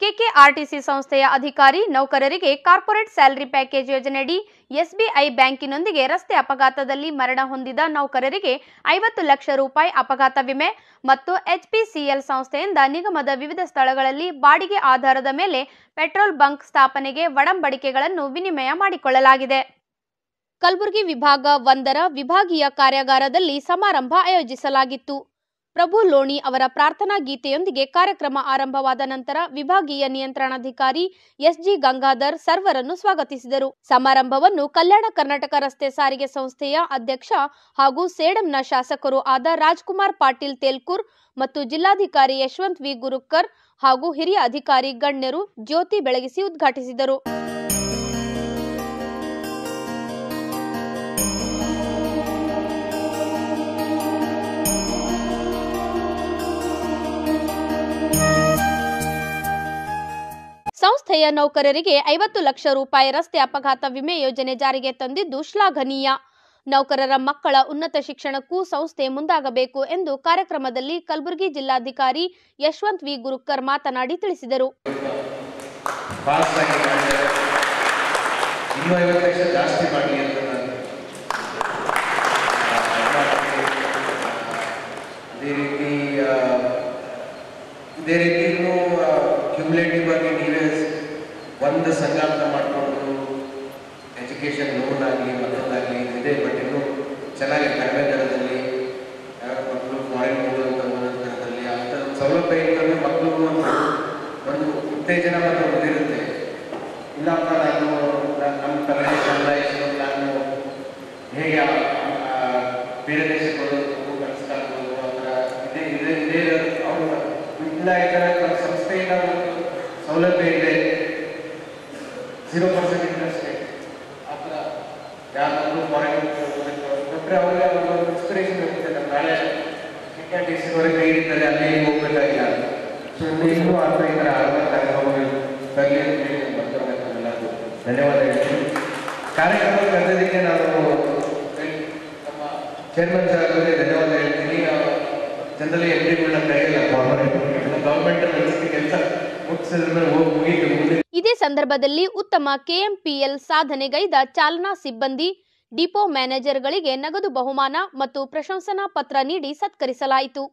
KKRTC ಸಂಸ್ಥೆಯ ಅಧಿಕಾರಿ ನೌಕರರಿಗೆ ಕಾರ್ಪೊರೇಟ್ ಸ್ಯಾಲರಿ ಪ್ಯಾಕೇಜ್ ಯೋಜನೆಯಡಿ ಎಸ್ಬಿಐ ಬ್ಯಾಂಕಿನೊಂದಿಗೆ ರಸ್ತೆ ಅಪಘಾತದಲ್ಲಿ ಮರಣ ಹೊಂದಿದ ನೌಕರರಿಗೆ ಐವತ್ತು ಲಕ್ಷ ರೂಪಾಯಿ ಅಪಘಾತ ವಿಮೆ ಮತ್ತು ಎಚ್ಪಿಸಿಎಲ್ ಸಂಸ್ಥೆಯಿಂದ ನಿಗಮದ ವಿವಿಧ ಸ್ಥಳಗಳಲ್ಲಿ ಬಾಡಿಗೆ ಆಧಾರದ ಮೇಲೆ ಪೆಟ್ರೋಲ್ ಬಂಕ್ ಸ್ಥಾಪನೆಗೆ ಒಡಂಬಡಿಕೆಗಳನ್ನು ವಿನಿಮಯ ಮಾಡಿಕೊಳ್ಳಲಾಗಿದೆ ಕಲಬುರಗಿ ವಿಭಾಗ ಒಂದರ ವಿಭಾಗೀಯ ಕಾರ್ಯಾಗಾರದಲ್ಲಿ ಸಮಾರಂಭ ಆಯೋಜಿಸಲಾಗಿತ್ತು ಪ್ರಭು ಲೋಣಿ ಅವರ ಪ್ರಾರ್ಥನಾ ಗೀತೆಯೊಂದಿಗೆ ಕಾರ್ಯಕ್ರಮ ಆರಂಭವಾದ ನಂತರ ವಿಭಾಗೀಯ ನಿಯಂತ್ರಣಾಧಿಕಾರಿ ಎಸ್ಜಿ ಗಂಗಾಧರ್ ಸರ್ವರನ್ನು ಸ್ವಾಗತಿಸಿದರು ಸಮಾರಂಭವನ್ನು ಕಲ್ಯಾಣ ಕರ್ನಾಟಕ ರಸ್ತೆ ಸಾರಿಗೆ ಸಂಸ್ಥೆಯ ಅಧ್ಯಕ್ಷ ಹಾಗೂ ಸೇಡಂನ ಶಾಸಕರು ಆದ ರಾಜ್ಕುಮಾರ್ ಪಾಟೀಲ್ ತೇಲ್ಕೂರ್ ಮತ್ತು ಜಿಲ್ಲಾಧಿಕಾರಿ ಯಶವಂತ್ ವಿ ಗುರುಕರ್ ಹಾಗೂ ಹಿರಿಯ ಅಧಿಕಾರಿ ಗಣ್ಯರು ಜ್ಯೋತಿ ಬೆಳಗಿಸಿ ಉದ್ಘಾಟಿಸಿದರು ಸಂಸ್ಥೆಯ ನೌಕರರಿಗೆ ಐವತ್ತು ಲಕ್ಷ ರೂಪಾಯಿ ರಸ್ತೆ ಅಪಘಾತ ವಿಮೆ ಯೋಜನೆ ಜಾರಿಗೆ ತಂದಿದ್ದು ಶ್ಲಾಘನೀಯ ನೌಕರರ ಮಕ್ಕಳ ಉನ್ನತ ಶಿಕ್ಷಣಕ್ಕೂ ಸಂಸ್ಥೆ ಮುಂದಾಗಬೇಕು ಎಂದು ಕಾರ್ಯಕ್ರಮದಲ್ಲಿ ಕಲಬುರಗಿ ಜಿಲ್ಲಾಧಿಕಾರಿ ಯಶವಂತ್ ವಿ ಗುರುಕರ್ ಮಾತನಾಡಿ ತಿಳಿಸಿದರು ಫಾಸ್ಟ್ ಆಗಿ ಮಾಡಿದ್ದಾರೆ ಇನ್ನೂ ಐವತ್ತು ಲಕ್ಷ ಜಾಸ್ತಿ ಮಾಡಲಿ ಅಂತ ನಾನು ಅದೇ ರೀತಿ ಆ, ಇದೇ ರೀತಿ ಇನ್ನೂ ಕ್ಯುಮುಲೇಟಿವ್ ಆಗಿ ನೀವೇ ಒಂದು ಸಂಘ ಅಂತ ಮಾಡಿಕೊಂಡು ಎಜುಕೇಷನ್ ಲೋನ್ ಆಗಲಿ ಮತ್ತೊಂದಾಗಲಿ ಇದೆ ಬಟ್ ಇನ್ನೂ ಚೆನ್ನಾಗಿ ಕಡಿಮೆ ದರದಲ್ಲಿ ಯಾರು ಮಕ್ಕಳು ಫಾರಿನ್ ಹೋಗುವಂಥ ದರದಲ್ಲಿ ಆ ಥರ ಒಂದು ಸೌಲಭ್ಯ ಇದ್ದರೆ ಮಕ್ಕಳಿಗೂ ಒಂದು ಒಂದು ಉತ್ತೇಜನ ಮತ್ತು ಒಂದಿರುತ್ತೆ ಇಲ್ಲಪ್ಪ ನಾನು ನ- ನಮ್ಮ ಕನ್ನಡ ಸಂಬಳಾಯಿಸಲು ನಾನು ಹೇಗೆ ಆ- ಆ ಬೇರೆ ದೇಶಕ್ಕೆ ಹೋಗೋದು ಕಲಿಸ್ಕಾಗ್ಬೋದು ಆ ಥರ ಇದೇ ಇದೇ ಇದೇ ಅವರು ಇಲ್ಲ ಈ ಥರ ನಮ್ಮ ಸಂಸ್ಥೆಯಿಂದ ಒಂದು ಸೌಲಭ್ಯ ಇದೆ ಝೀರೋ ಪರ್ಸೆಂಟ್ ಇಂಟ್ರೆಸ್ಟ್ ಆ ಥರ ಯಾರಾದರೂ ಫಾರಿನ್ ಕೊಟ್ಟರೆ ಅವರಿಗೆ ಒಂದು ಇನ್ಸ್ಪಿರೇಷನ್ ಇರುತ್ತೆ ನಮ್ಮ ನಾಳೆ ಕೆ ಟಿ ಸಿವರೆಗೆ ಹಿಡಿತಾರೆ ಅಲ್ಲಿ ಹೋಗ್ಬೇಕಾಗಿಲ್ಲ ಸೊ ಇನ್ನೂ ಆ ಥರ ಈ ಥರ ಹಲವಾರು ಕಾರ್ಯಕ್ರಮಗಳು ಬರಲಿ ಅಂತ ಹೇಳಿ ಬರ್ತಾರೆ ನಮ್ಮೆಲ್ಲರಿಗೂ ಧನ್ಯವಾದ ಹೇಳ್ತೀನಿ ಕಾರ್ಯಕ್ರಮ ಕರೆದಿದ್ದಕ್ಕೆ ನಾನು ನಮ್ಮ ಚೇರ್ಮನ್ ಸರ್ ಅವರಿಗೆ ಧನ್ಯವಾದ ಹೇಳ್ತೀನಿ ಜನರಲಿ ಎಲ್ರಿಗಳನ್ನ ಕರೆಯಲ್ಲ ಗೌರ್ಮೆಂಟ್ ಗೌರ್ಮೆಂಟ್ ಕೆಲಸ ಮುಗಿಸಿದ್ರ ಮೇಲೆ ಹೋಗಿ ಮುಗೀತು ಮುಂದೆ ಇದೇ ಸಂದರ್ಭದಲ್ಲಿ ಉತ್ತಮ ಕೆಎಂಪಿಎಲ್ ಸಾಧನೆಗೈದ ಚಾಲನಾ ಸಿಬ್ಬಂದಿ ಡಿಪೋ ಮ್ಯಾನೇಜರ್ಗಳಿಗೆ ನಗದು ಬಹುಮಾನ ಮತ್ತು ಪ್ರಶಂಸನಾ ಪತ್ರ ನೀಡಿ ಸತ್ಕರಿಸಲಾಯಿತು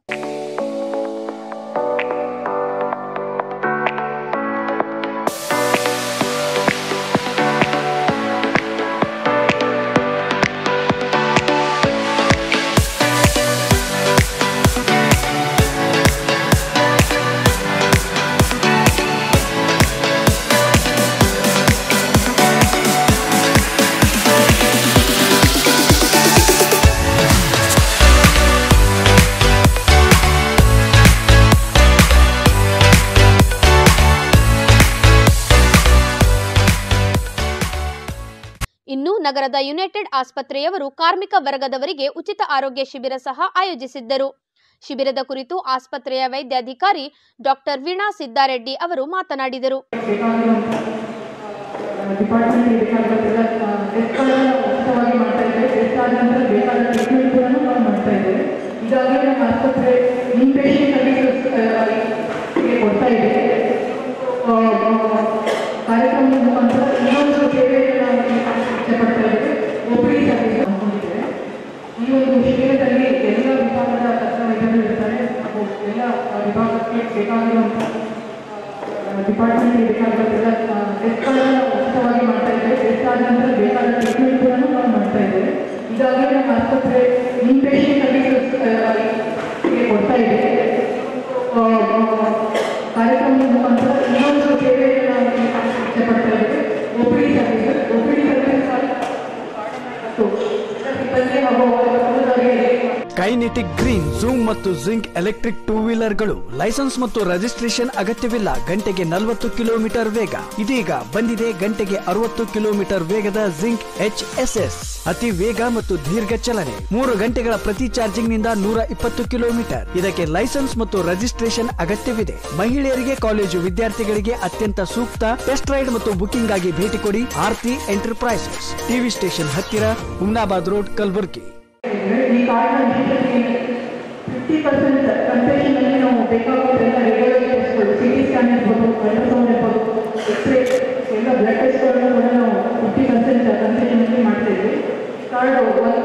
ಇನ್ನು ನಗರದ ಯುನೈಟೆಡ್ ಆಸ್ಪತ್ರೆಯವರು ಕಾರ್ಮಿಕ ವರ್ಗದವರಿಗೆ ಉಚಿತ ಆರೋಗ್ಯ ಶಿಬಿರ ಸಹ ಆಯೋಜಿಸಿದ್ದರು ಶಿಬಿರದ ಕುರಿತು ಆಸ್ಪತ್ರೆಯ ವೈದ್ಯಾಧಿಕಾರಿ ಡಾಕ್ಟರ್ ವೀಣಾ ಸಿದ್ದಾರೆಡ್ಡಿ ಅವರು ಮಾತನಾಡಿದರು ಡಿಪಾರ್ಟ್ಮೆಂಟ್ ಬೇಕಾಗಿರೋದೆಲ್ಲ ಟೆಸ್ಟ್ಗಳೆಲ್ಲ ಉಚಿತವಾಗಿ ಮಾಡ್ತಾ ಇದ್ದೇವೆ ಟೆಸ್ಟ್ ಆದ ನಂತರ ಬೇಕಾದ ಟ್ರೀಟ್ಮೆಂಟ್ ಕೂಡ ನಾವು ಮಾಡ್ತಾ ಇದ್ದೇವೆ ಈಗಾಗಲೇ ನಮ್ಮ ಆಸ್ಪತ್ರೆ ಇನ್ಪೇಷಂಟ್ ಸರ್ವಿಸಸ್ ಕೊಡ್ತಾ ಇದೆ ಆ, ಕಾರ್ಯಕ್ರಮದ ಮುಖಾಂತರ ಇನ್ನೊಂದು ಸೇವೆಯನ್ನು ನಾವು ಇಷ್ಟಪಡ್ತಾ ಇದ್ದೇವೆ ಒಪಿಡಿ ಸರ್ವಿಸ್ ಅಂದ್ಕೊಂಡಿದ್ದೇವೆ ಈ ಒಂದು ಶಿಬಿರದಲ್ಲಿ ಎಲ್ಲ ವಿಭಾಗದ ತಜ್ಞ ವೈದ್ಯರು ಇರ್ತಾರೆ ಹಾಗೂ ಎಲ್ಲ ವಿಭಾಗಕ್ಕೆ ಬೇಕಾಗಿರುವಂಥ ಡಿಪಾರ್ಟ್ಮೆಂಟ್ ಬೇಕಾಗಿರೋದೆಲ್ಲ ಟೆಸ್ಟ್ಗಳೆಲ್ಲ ಉಚಿತವಾಗಿ ಮಾಡ್ತಾ ಇದ್ದೇವೆ ಟೆಸ್ಟ್ ಆದ ನಂತರ ಬೇಕಾದ ಟ್ರೀಟ್ಮೆಂಟ್ ಕೂಡ ನಾವು ಮಾಡ್ತಾ ಇದ್ದೇವೆ ಈಗಾಗಲೇ ನಮ್ಮ ಆಸ್ಪತ್ರೆ ಇನ್ಪೇಷಂಟ್ ಸರ್ವಿಸಸ್ ಕೊಡ್ತಾ ಇದೆ ಆ, ಕಾರ್ಯಕ್ರಮದ ಮುಖಾಂತರ ಇನ್ನೊಂದು ಸೇವೆಯನ್ನು ನಾವು ಇಷ್ಟಪಡ್ತಾ ಇದ್ದೇವೆ ಒಪಿಡಿ ಸರ್ವಿಸ್ ಒಪಿಡಿ ಸರ್ವಿಸ್ ಮತ್ತು ಎಲ್ಲ ಸಿಬ್ಬಂದಿ ಹಾಗೂ ಅವರ ಕುಟುಂಬದವರಿಗೆ ಕೈನೆಟಿಕ್ ಗ್ರೀನ್ ಝೂಮ್ ಮತ್ತು ಜಿಂಕ್ ಎಲೆಕ್ಟ್ರಿಕ್ ಟೂ ವೀಲರ್ಗಳು ಲೈಸೆನ್ಸ್ ಮತ್ತು ರಿಜಿಸ್ಟ್ರೇಷನ್ ಅಗತ್ಯವಿಲ್ಲ ಗಂಟೆಗೆ ನಲವತ್ತು ಕಿಲೋಮೀಟರ್ ವೇಗ ಇದೀಗ ಬಂದಿದೆ ಗಂಟೆಗೆ ಅರವತ್ತು ಕಿಲೋಮೀಟರ್ ವೇಗದ ಜಿಂಕ್ ಎಚ್ ಎಸ್ ಎಸ್ ಅತಿ ವೇಗ ಮತ್ತು ದೀರ್ಘ ಚಲನೆ ಮೂರು ಗಂಟೆಗಳ ಪ್ರತಿ ಚಾರ್ಜಿಂಗ್ ನಿಂದ ನೂರ ಇಪ್ಪತ್ತು ಕಿಲೋಮೀಟರ್ ಇದಕ್ಕೆ ಲೈಸೆನ್ಸ್ ಮತ್ತು ರಿಜಿಸ್ಟ್ರೇಷನ್ ಅಗತ್ಯವಿದೆ ಮಹಿಳೆಯರಿಗೆ ಕಾಲೇಜು ವಿದ್ಯಾರ್ಥಿಗಳಿಗೆ ಅತ್ಯಂತ ಸೂಕ್ತ ಟೆಸ್ಟ್ ರೈಡ್ ಮತ್ತು ಬುಕಿಂಗ್ ಆಗಿ ಭೇಟಿ ಕೊಡಿ ಆರ್ತಿ ಎಂಟರ್ಪ್ರೈಸಸ್ ಟಿವಿ ಸ್ಟೇಷನ್ ಹತ್ತಿರ ಹುಮ್ನಾಬಾದ್ ರೋಡ್ ಕಲಬುರ್ಗಿ ಈ ಕಾರ್ಡ್ನ ವಿಶೇಷತೆ ಫಿಫ್ಟಿ ಪರ್ಸೆಂಟ್ ಕನ್ಸೆಷನಲ್ಲಿ ನಾವು ಬೇಕಾಗುವುದೆಲ್ಲ ರೇಡಿಯೋ ಟೆಸ್ಟ್ಗಳು ಸಿ ಟಿ ಸ್ಕ್ಯಾನ್ ಇರ್ಬೋದು ಅಲ್ಟ್ರಾಸೌಂಡ್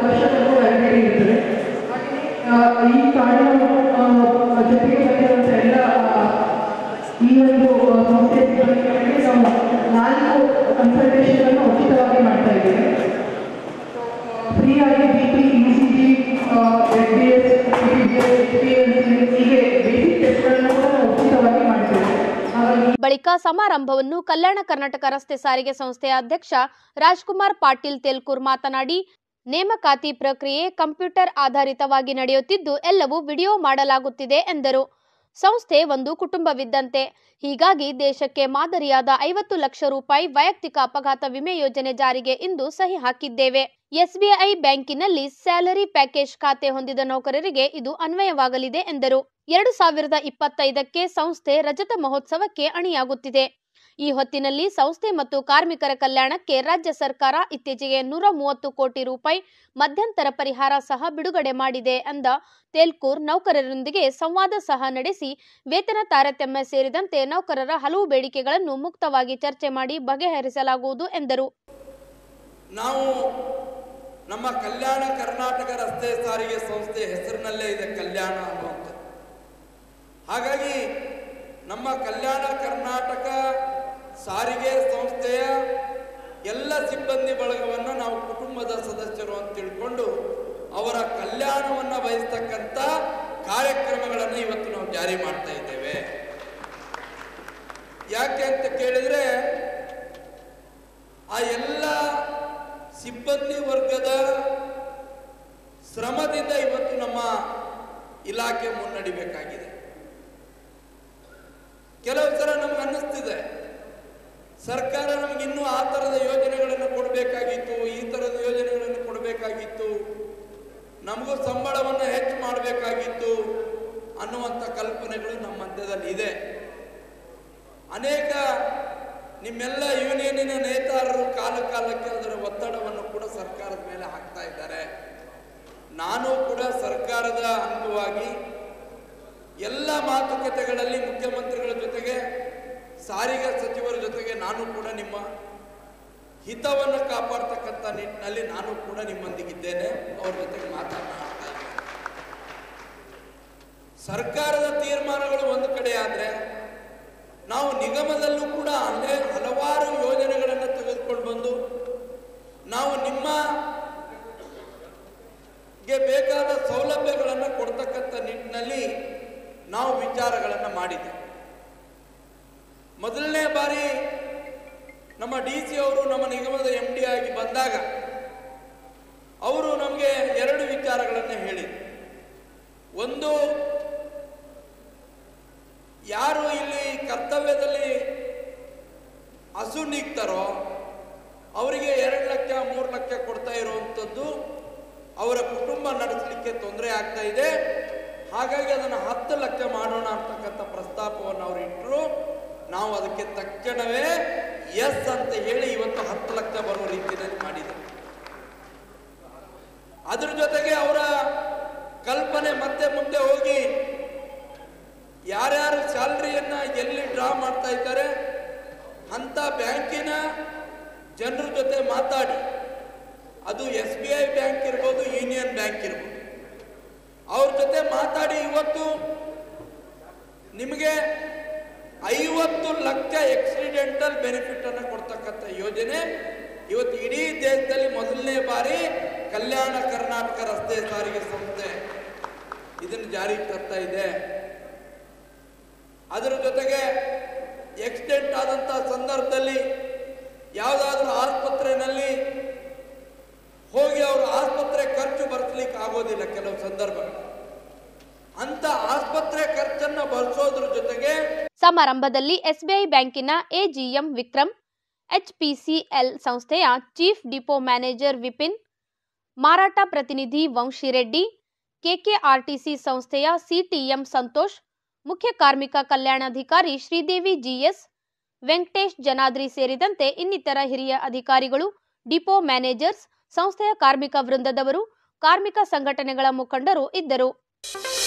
ವರ್ಷದವರೆಗೂ ವ್ಯಾಲಿಡಿಟಿ ಇರ್ತದೆ ಹಾಗೆಯೇ ಆ, ಈ ಕಾರ್ಡಿನ ಆ, ಜೊತೆಗೆ ಬಂದಿರುವಂಥ ಎಲ್ಲ ಆ, ಈ ಒಂದು ಆ, ಸಂಸ್ಥೆ ಸಿಬ್ಬಂದಿಗಳಿಗೆ ನಾವು ನಾಲ್ಕು ಕನ್ಸಲ್ಟೇಷನ್ ಉಚಿತವಾಗಿ ಮಾಡ್ತಾ ಇದ್ದೇವೆ ಫ್ರೀ ಆಗಿ B P E C G S B S C B S H P S ಹೀಗೆ ಬೇಸಿಕ್ ಟೆಸ್ಟ್ಗಳನ್ನು ಕೂಡ ನಾವು ಉಚಿತವಾಗಿ ಮಾಡ್ತೇವೆ ಹಾಗಾಗಿ ಬಳಿಕ ಸಮಾರಂಭವನ್ನು ಕಲ್ಯಾಣ ಕರ್ನಾಟಕ ರಸ್ತೆ ಸಾರಿಗೆ ಸಂಸ್ಥೆಯ ಅಧ್ಯಕ್ಷ ರಾಜ್ಕುಮಾರ್ ಪಾಟೀಲ್ ತೆಲ್ಕೂರ್ ಮಾತನಾಡಿ ನೇಮಕಾತಿ ಪ್ರಕ್ರಿಯೆ ಕಂಪ್ಯೂಟರ್ ಆಧಾರಿತವಾಗಿ ನಡೆಯುತ್ತಿದ್ದು ಎಲ್ಲವೂ ವಿಡಿಯೋ ಮಾಡಲಾಗುತ್ತಿದೆ ಎಂದರು ಸಂಸ್ಥೆ ಒಂದು ಕುಟುಂಬವಿದ್ದಂತೆ ಹೀಗಾಗಿ ದೇಶಕ್ಕೆ ಮಾದರಿಯಾದ ಐವತ್ತು ಲಕ್ಷ ರೂಪಾಯಿ ವೈಯಕ್ತಿಕ ಅಪಘಾತ ವಿಮೆ ಯೋಜನೆ ಜಾರಿಗೆ ಇಂದು ಸಹಿ ಹಾಕಿದ್ದೇವೆ ಎಸ್ಬಿಐ ಬ್ಯಾಂಕಿನಲ್ಲಿ ಸ್ಯಾಲರಿ ಪ್ಯಾಕೇಜ್ ಖಾತೆ ಹೊಂದಿದ ನೌಕರರಿಗೆ ಇದು ಅನ್ವಯವಾಗಲಿದೆ ಎಂದರು ಎರಡು ಸಾವಿರದ ಇಪ್ಪತ್ತೈದಕ್ಕೆ ಸಂಸ್ಥೆ ರಜತ ಮಹೋತ್ಸವಕ್ಕೆ ಅಣಿಯಾಗುತ್ತಿದೆ ಈ ಹೊತ್ತಿನಲ್ಲಿ ಸಂಸ್ಥೆ ಮತ್ತು ಕಾರ್ಮಿಕರ ಕಲ್ಯಾಣಕ್ಕೆ ರಾಜ್ಯ ಸರ್ಕಾರ ಇತ್ತೀಚೆಗೆ ನೂರ ಮೂವತ್ತು ಕೋಟಿ ರೂಪಾಯಿ ಮಧ್ಯಂತರ ಪರಿಹಾರ ಸಹ ಬಿಡುಗಡೆ ಮಾಡಿದೆ ಎಂದ ತೇಲ್ಕೂರ್ ನೌಕರರೊಂದಿಗೆ ಸಂವಾದ ಸಹ ನಡೆಸಿ ವೇತನ ತಾರತಮ್ಯ ಸೇರಿದಂತೆ ನೌಕರರ ಹಲವು ಬೇಡಿಕೆಗಳನ್ನು ಮುಕ್ತವಾಗಿ ಚರ್ಚೆ ಮಾಡಿ ಬಗೆಹರಿಸಲಾಗುವುದು ಎಂದರು ನಾವು ನಮ್ಮ ಕಲ್ಯಾಣ ಕರ್ನಾಟಕ ರಸ್ತೆ ಸಾರಿಗೆ ಸಂಸ್ಥೆ ಹೆಸರಿನಲ್ಲೇ ಇದೆ ಕಲ್ಯಾಣ ಅನ್ನುವಂಥದ್ದು ಹಾಗಾಗಿ ನಮ್ಮ ಕಲ್ಯಾಣ ಕರ್ನಾಟಕ ಸಾರಿಗೆ ಸಂಸ್ಥೆಯ ಎಲ್ಲ ಸಿಬ್ಬಂದಿ ಬಳಗವನ್ನು ನಾವು ಕುಟುಂಬದ ಸದಸ್ಯರು ಅಂತ ತಿಳ್ಕೊಂಡು ಅವರ ಕಲ್ಯಾಣವನ್ನು ಬಯಸ್ತಕ್ಕಂಥ ಕಾರ್ಯಕ್ರಮಗಳನ್ನು ಇವತ್ತು ನಾವು ಜಾರಿ ಮಾಡ್ತಾ ಇದ್ದೇವೆ ಯಾಕೆ ಅಂತ ಕೇಳಿದ್ರೆ ಆ ಎಲ್ಲ ಸಿಬ್ಬಂದಿ ವರ್ಗದ ಶ್ರಮದಿಂದ ಇವತ್ತು ನಮ್ಮ ಇಲಾಖೆ ಮುನ್ನಡಿಬೇಕಾಗಿದೆ ಕೆಲವು ಸಲ ನಮ್ಗೆ ಅನ್ನಿಸ್ತಿದೆ ಸರ್ಕಾರ ನಮ್ಗೆ ಇನ್ನೂ ಆ ಥರದ ಯೋಜನೆಗಳನ್ನು ಕೊಡಬೇಕಾಗಿತ್ತು ಈ ಥರದ ಯೋಜನೆಗಳನ್ನು ಕೊಡಬೇಕಾಗಿತ್ತು ನಮಗೂ ಸಂಬಳವನ್ನು ಹೆಚ್ಚು ಮಾಡಬೇಕಾಗಿತ್ತು ಅನ್ನುವಂಥ ಕಲ್ಪನೆಗಳು ನಮ್ಮ ಮಧ್ಯದಲ್ಲಿ ಇದೆ ಅನೇಕ ನಿಮ್ಮೆಲ್ಲ ಯೂನಿಯನ್ನಿನ ನೇತಾರರು ಕಾಲ ಕಾಲಕ್ಕೆ ಅದರ ಒತ್ತಡವನ್ನು ಕೂಡ ಸರ್ಕಾರದ ಮೇಲೆ ಹಾಕ್ತಾ ಇದ್ದಾರೆ ನಾನು ಕೂಡ ಸರ್ಕಾರದ ಅಂಗವಾಗಿ ಎಲ್ಲ ಮಾತುಕತೆಗಳಲ್ಲಿ ಮುಖ್ಯಮಂತ್ರಿಗಳ ಜೊತೆಗೆ ಸಾರಿಗೆ ಸಚಿವರ ಜೊತೆಗೆ ನಾನು ಕೂಡ ನಿಮ್ಮ ಹಿತವನ್ನು ಕಾಪಾಡ್ತಕ್ಕಂಥ ನಿಟ್ಟಿನಲ್ಲಿ ನಾನು ಕೂಡ ನಿಮ್ಮೊಂದಿಗಿದ್ದೇನೆ ಅವ್ರ ಜೊತೆಗೆ ಮಾತನಾಡ್ತಾ ಇದ್ದೇನೆ ಸರ್ಕಾರದ ತೀರ್ಮಾನಗಳು ಒಂದು ಕಡೆ ಆದರೆ ನಾವು ನಿಗಮದಲ್ಲೂ ಕೂಡ ಅಲ್ಲೇ ಹಲವಾರು ಯೋಜನೆಗಳನ್ನು ತೆಗೆದುಕೊಂಡು ಬಂದು ನಾವು ನಿಮ್ಮ ಗೆ ಬೇಕಾದ ಸೌಲಭ್ಯಗಳನ್ನು ಕೊಡ್ತಕ್ಕಂಥ ನಿಟ್ಟಿನಲ್ಲಿ ನಾವು ವಿಚಾರಗಳನ್ನು ಮಾಡಿದ್ದೇವೆ ಮೊದಲನೇ ಬಾರಿ ನಮ್ಮ ಡಿ ಸಿ ಅವರು ನಮ್ಮ ನಿಗಮದ ಎಂ ಡಿ ಆಗಿ ಬಂದಾಗ ಅವರು ನಮಗೆ ಎರಡು ವಿಚಾರಗಳನ್ನು ಹೇಳಿದರು ಒಂದು ಯಾರು ಇಲ್ಲಿ ಕರ್ತವ್ಯದಲ್ಲಿ ಹಸು ನೀಗ್ತಾರೋ ಅವರಿಗೆ ಎರಡು ಲಕ್ಷ ಮೂರು ಲಕ್ಷ ಕೊಡ್ತಾ ಇರುವಂಥದ್ದು ಅವರ ಕುಟುಂಬ ನಡೆಸಲಿಕ್ಕೆ ತೊಂದರೆ ಆಗ್ತಾ ಇದೆ ಹಾಗಾಗಿ ಅದನ್ನು ಹತ್ತು ಲಕ್ಷ ಮಾಡೋಣ ಅಂತಕ್ಕಂಥ ಪ್ರಸ್ತಾಪವನ್ನು ಅವರು ಇಟ್ಟರು ನಾವು ಅದಕ್ಕೆ ತಕ್ಷಣವೇ ಎಸ್ ಅಂತ ಹೇಳಿ ಇವತ್ತು ಹತ್ತು ಲಕ್ಷ ಬರುವ ರೀತಿಯಲ್ಲಿ ಮಾಡಿದೆ ಅದ್ರ ಜೊತೆಗೆ ಅವರ ಕಲ್ಪನೆ ಮತ್ತೆ ಮುಂದೆ ಹೋಗಿ ಯಾರ್ಯಾರು ಸ್ಯಾಲ್ರಿಯನ್ನ ಎಲ್ಲಿ ಡ್ರಾ ಮಾಡ್ತಾ ಇದ್ದಾರೆ ಅಂತ ಬ್ಯಾಂಕಿನ ಜನರ ಜೊತೆ ಮಾತಾಡಿ ಅದು ಎಸ್ ಬಿ ಐ ಬ್ಯಾಂಕ್ ಇರ್ಬೋದು ಯೂನಿಯನ್ ಬ್ಯಾಂಕ್ ಇರ್ಬೋದು ಅವ್ರ ಜೊತೆ ಮಾತಾಡಿ ಇವತ್ತು ನಿಮಗೆ ಐವತ್ತು ಲಕ್ಷ ಎಕ್ಸಿಡೆಂಟಲ್ ಬೆನಿಫಿಟ್ ಅನ್ನು ಕೊಡ್ತಕ್ಕಂಥ ಯೋಜನೆ ಇವತ್ತು ಇಡೀ ದೇಶದಲ್ಲಿ ಮೊದಲನೇ ಬಾರಿ ಕಲ್ಯಾಣ ಕರ್ನಾಟಕ ರಸ್ತೆ ಸಾರಿಗೆ ಸಂಸ್ಥೆ ಇದನ್ನು ಜಾರಿಗೆ ತರ್ತಾ ಇದೆ ಅದರ ಜೊತೆಗೆ ಎಕ್ಸಿಡೆಂಟ್ ಆದಂಥ ಸಂದರ್ಭದಲ್ಲಿ ಯಾವುದಾದ್ರೂ ಆಸ್ಪತ್ರೆಯಲ್ಲಿ ಹೋಗಿ ಅವರು ಆಸ್ಪತ್ರೆ ಖರ್ಚು ಭರಿಸ್ಲಿಕ್ಕೆ ಆಗೋದಿಲ್ಲ ಕೆಲವು ಸಂದರ್ಭ ಅಂತ ಆಸ್ಪತ್ರೆ ಖರ್ಚನ್ನ ಭರಿಸೋದ್ರ ಜೊತೆಗೆ ಸಮಾರಂಭದಲ್ಲಿ ಎಸ್ಬಿಐ ಬ್ಯಾಂಕಿನ ಎಜಿಎಂ ವಿಕ್ರಮ್ ಎಚ್ಪಿಸಿಎಲ್ ಸಂಸ್ಥೆಯ ಚೀಫ್ ಡಿಪೋ ಮ್ಯಾನೇಜರ್ ವಿಪಿನ್ ಮಾರಾಟ ಪ್ರತಿನಿಧಿ ವಂಶಿರೆಡ್ಡಿ ಕೆಕೆಆರ್ಟಿಸಿ ಸಂಸ್ಥೆಯ ಸಿಟಿಎಂ ಸಂತೋಷ್ ಮುಖ್ಯ ಕಾರ್ಮಿಕ ಕಲ್ಯಾಣಾಧಿಕಾರಿ ಶ್ರೀದೇವಿ ಜಿಎಸ್ ವೆಂಕಟೇಶ್ ಜನಾದ್ರಿ ಸೇರಿದಂತೆ ಇನ್ನಿತರ ಹಿರಿಯ ಅಧಿಕಾರಿಗಳು ಡಿಪೋ ಮ್ಯಾನೇಜರ್ಸ್ ಸಂಸ್ಥೆಯ ಕಾರ್ಮಿಕ ವೃಂದದವರು ಕಾರ್ಮಿಕ ಸಂಘಟನೆಗಳ ಮುಖಂಡರು ಇದ್ದರು